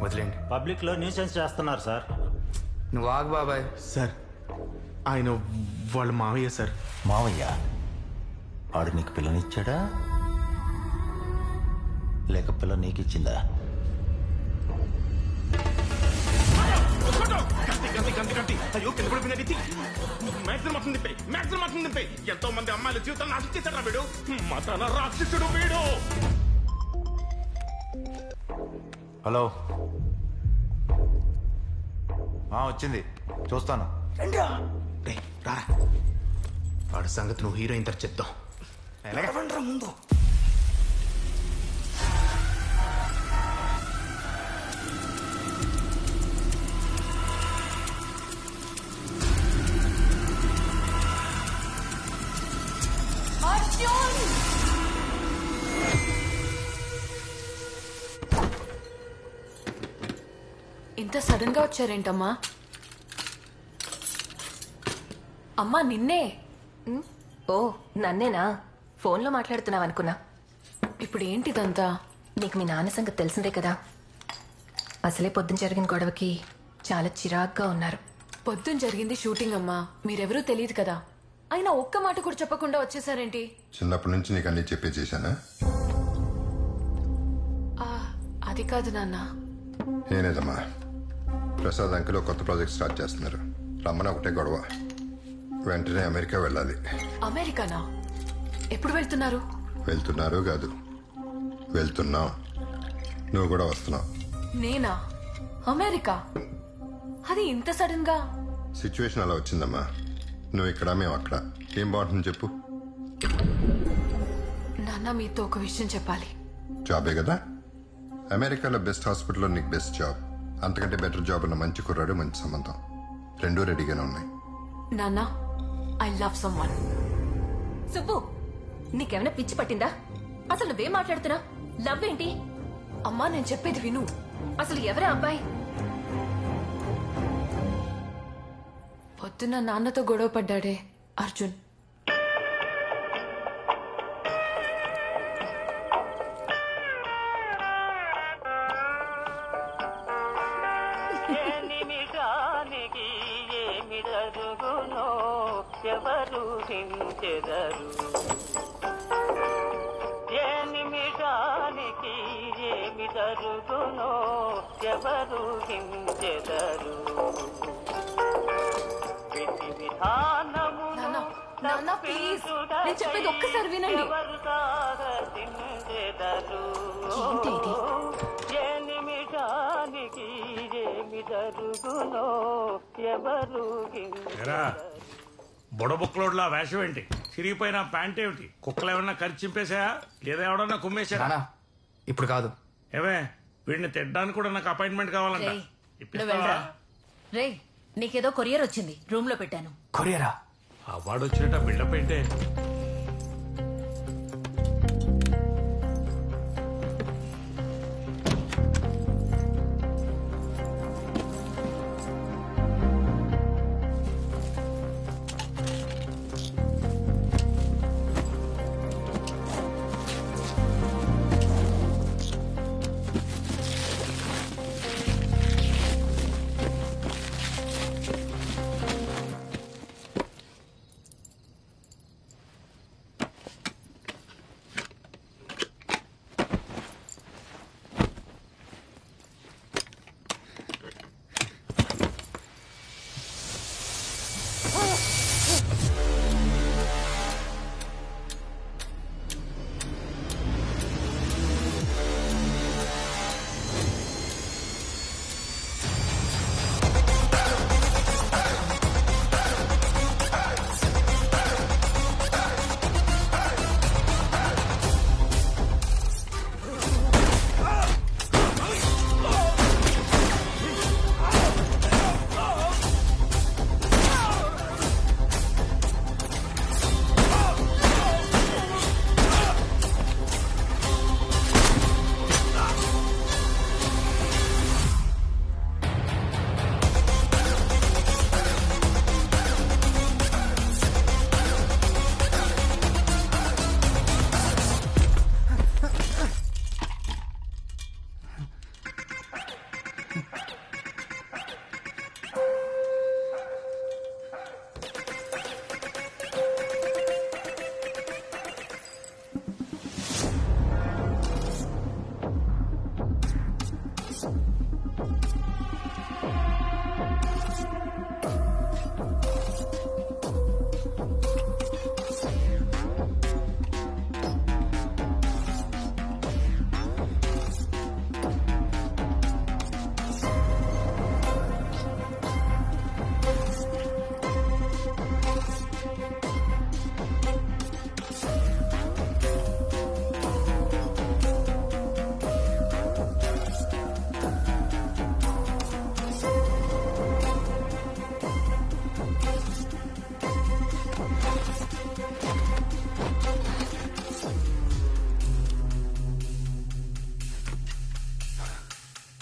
వదిలేండి పబ్లిక్ లో న్యూసెన్స్ చేస్తున్నారు సార్ నువ్వు ఆగు బాబాయ్ సార్ ఆయన వాళ్ళ మావయ్య సార్ మావయ్య ఆడు నీకు పిల్లనిచ్చాడా లేక పిల్ల నీకు ఇచ్చిందా అయ్యో కింద పడిపోయినది తీ. మ్యాక్సిమం మొత్తం తిప్పే మ్యాక్సిమం మొత్తం తిప్పే ఎంతో మంది అమ్మాయిల జీవితాన్ని నాశనం చేశాడు వీడు మతాన రాక్షసుడు వీడు హలో ఆ, వచ్చింది చూస్తాను రేయ్, రారా వాడి సంగతి నువ్వు హీరోయిన్ తర చెప్తావు ముందు ఇంత సడన్ గా వచ్చారేంటమ్మా అమ్మా నిన్నే ఓ నన్నేనా ఫోన్లో మాట్లాడుతున్నావు అనుకున్నా ఇప్పుడు ఏంటిదంతా నీకు మీ నాన్న సంగతి తెలిసిందే కదా అసలే పొద్దున జరిగిన గొడవకి చాలా చిరాగ్గా ఉన్నారు పొద్దున జరిగింది షూటింగ్ అమ్మా మీరెవరూ తెలియదు కదా అయినా ఒక్క మాట కూడా చెప్పకుండా వచ్చేసారేంటి చిన్నప్పటి నుంచి నీకు అన్ని చెప్పే చేశానా ఆ, అది కాదు నాన్న ఏనేదమ్మా ప్రసాద్ అంకిలో కొత్త ప్రాజెక్ట్ స్టార్ట్ చేస్తున్నారు రమ్మని ఒకటే గొడవ వెంటనే అమెరికా వెళ్ళాలి అమెరికానా ఎప్పుడు వెళ్తున్నారు వెళ్తున్నారు కాదు వెళ్తున్నాం నువ్వు కూడా వస్తున్నావు నేనా అమెరికా అది ఇంత సడన్ గా సిచ్యువేషన్ అలా వచ్చిందమ్మా నువ్వు ఇక్కడ మేము అక్కడ ఏం బాగుంటుంది చెప్పు నాన్న మీతో ఒక విషయం చెప్పాలి జాబే కదా అమెరికాలో బెస్ట్ హాస్పిటల్లో నీకు బెస్ట్ జాబ్ అంతకంటే బెటర్ జాబ్ ఉన్న మంచి కుర్రాడు మంచి సంబంధం రెండూ రెడీగానే ఉన్నాయి నాన్న I love someone Subbu నీకేమైనా పిచ్చి పట్టిందా అసలు నువ్వేం మాట్లాడుతున్నా లవ్ ఏంటి అమ్మా నేను చెప్పేది విను అసలు ఎవరా అబ్బాయి పొద్దున్న నాన్నతో గొడవ పడ్డాడే అర్జున్ ఏ నిమిషానికి ఏమి జరుగునో ఎవరు హించెదరు ఏ నిమిషానికి ఏమి జరుగునో ఎవరు హించెదరు విధి విధానమును నాన్న, నాన్న, please. నేను చెప్పేది ఒక్కసారి వినండి. ఎవరు సాగతించెదరు ఏంటి ఇది? ఏ నిమిషానికి ఏమి జరుగునో ఎవరు ఎరా బుడబుక్కలోడ్లా వేషం ఏంటి చిరిగిపోయిన ప్యాంట్ ఏమిటి కుక్కలు ఏమన్నా ఖర్చు చింపేశాయా లేదా ఎవడన్నా కుమ్మేశారా నానా ఇప్పుడు కాదు ఏమే వీడిని తిట్టడానికి కూడా నాకు అపాయింట్మెంట్ కావాలంట రేయ్, ఇప్పిస్తావా? నువ్వు వెళ్ళరా. రే నీకేదో కొరియర్ వచ్చింది రూమ్ లో పెట్టాను కొరియరా అవార్డు వచ్చినట్టు బిల్డప్ ఏంటే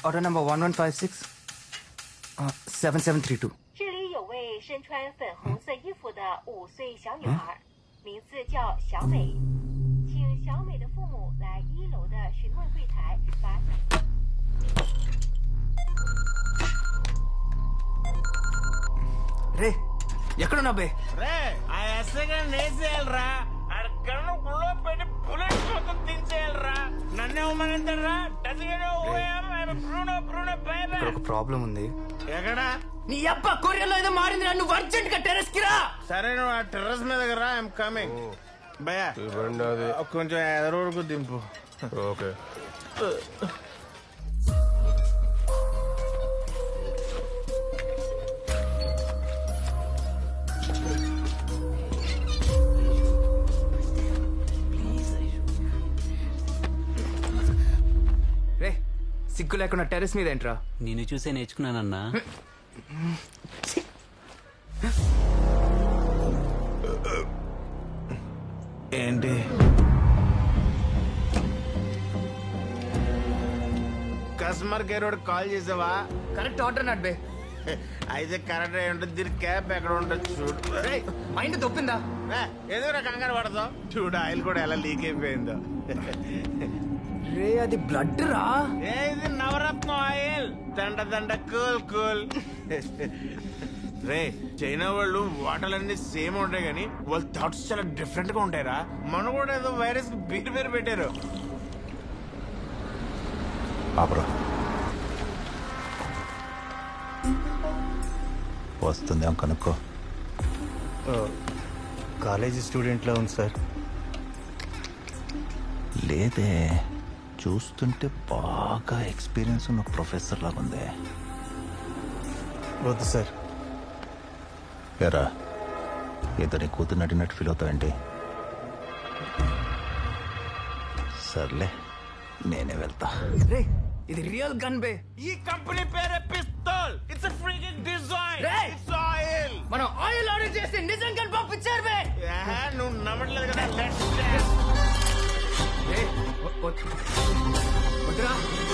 order number one one five six seven seven three two 这里有位身穿粉红色衣服的五岁小女孩，名字叫小美，请小美的父母来一楼的询问柜台把。 రే ఎక్కడున్నా బే రే ఆ ఎస్ఐ గారిని వేసేయాలరా ఆడ కన్ను గుళ్ళో పెట్టి బుల్లెట్ మొత్తం దించేయాలరా నన్నే ఉమ్మనంటారా టసిగడో బ్రూనో బ్రూనో బేబే ఇక్కడ ఒక ప్రాబ్లం ఉంది ఎక్కడా నీ అబ్బా కొరియర్లో ఏదో మారింది నన్ను అర్జెంట్ గా టెరెస్ కి రా సరే నువ్వు ఆ టెర్రస్ మీద రా ఐఎమ్ కమింగ్ భయ్యా కొంచెం ఎదరు వరకు దింపు ఓకే రే సిగ్గు లేకుండా టెరెస్ మీద ఏంట్రా నిన్ను చూసే నేర్చుకున్నానన్నా ఏంటి కస్టమర్ కేర్ వాడు కాల్ చేసావా కరెక్ట్ ఆర్డర్ నాట్ బే అయితే కరెక్ట్ అయి ఉంటుంది దీని క్యాప్ ఎక్కడ ఉంటుంది చూడు రే మైండ్ దొప్పిందా ఏదో కంగారు పడతావు చూడు ఆయిల్ కూడా ఎలా లీక్ అయిపోయిందో రే అది బ్లడ్ రా ఏ ఇది నవరత్నం ఆయిల్ దండ దండ కూల్ కూల్ రే చైనా వాళ్ళు వాటర్లన్నీ సేమ్ ఉంటాయి కానీ వాళ్ళ థాట్స్ చాలా డిఫరెంట్ గా ఉంటాయిరా మన కూడా ఏదో వైరస్ కి పేరు పేరు పెట్టారు ఆపరా వస్తుందేం కనుక్కో కాలేజీ స్టూడెంట్లా ఉంది సార్ లేదే చూస్తుంటే బాగా ఎక్స్పీరియన్స్ ఉన్న ప్రొఫెసర్ లాగా ఉంది వద్దు సార్ ఎరా ఏదో నీ కూతురు నటినట్టు ఫీల్ అవుతావేంటి సర్లే నేనే వెళ్తా రే ఇది రియల్ గన్ బే ఈ కంపెనీ పేరే pistol it's freaking design Hey! It's oil మనం ఆయిల్ ఆర్డర్ చేస్తే నిజంగా పంపించారు బే నువ్వు నమ్మట్లేదు కదా లెట్స్ రే వ- వ- వద్దురా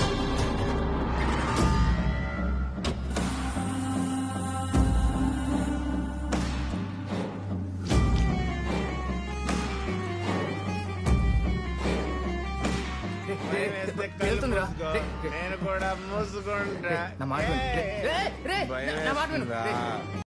రే, రే, రే, వెళ్తుందిరా రే, రే, నేను కూడా మూసుకుంటా నా మాట విను. రే, రే, రే, భయం నా మాట విను. రే, వేస్తుందా?